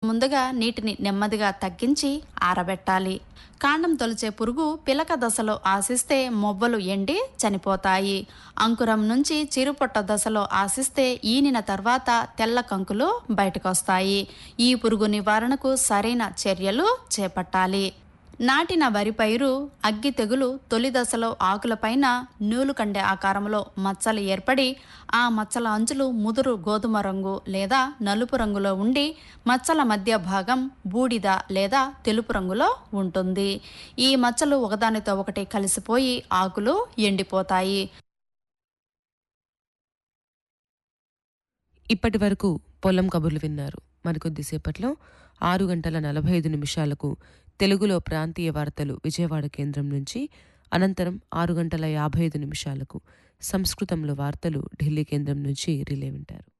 ముందుగా నీటిని నెమ్మదిగా తగ్గించి ఆరబెట్టాలి కాండం తొలిచే పురుగు పిలక దశలో ఆశిస్తే మొవ్వలు ఎండి చనిపోతాయి అంకురం నుంచి చిరుపొట్ట దశలో ఆశిస్తే ఈనిన తర్వాత తెల్ల కంకులు బయటకొస్తాయి ఈ పురుగు నివారణకు సరైన చర్యలు చేపట్టాలి నాటిన వరి పైరు అగ్గి తెగులు తొలి దశలో ఆకులపైన నూలు కండే ఆకారంలో మచ్చలు ఏర్పడి ఆ మచ్చల అంచులు ముదురు గోధుమ రంగు లేదా నలుపు రంగులో ఉండి మచ్చల మధ్య భాగం బూడిద లేదా తెలుపు రంగులో ఉంటుంది ఈ మచ్చలు ఒకదానితో ఒకటి కలిసిపోయి ఆకులు ఎండిపోతాయి ఇప్పటి వరకు పొలం కబుర్లు విన్నారు మరికొద్దిసేపట్లో ఆరు గంటల నలభై ఐదు నిమిషాలకు తెలుగులో ప్రాంతీయ వార్తలు విజయవాడ కేంద్రం నుంచి అనంతరం ఆరు గంటల యాభై ఐదు నిమిషాలకు సంస్కృతంలో వార్తలు ఢిల్లీ కేంద్రం నుంచి రిలే వింటారు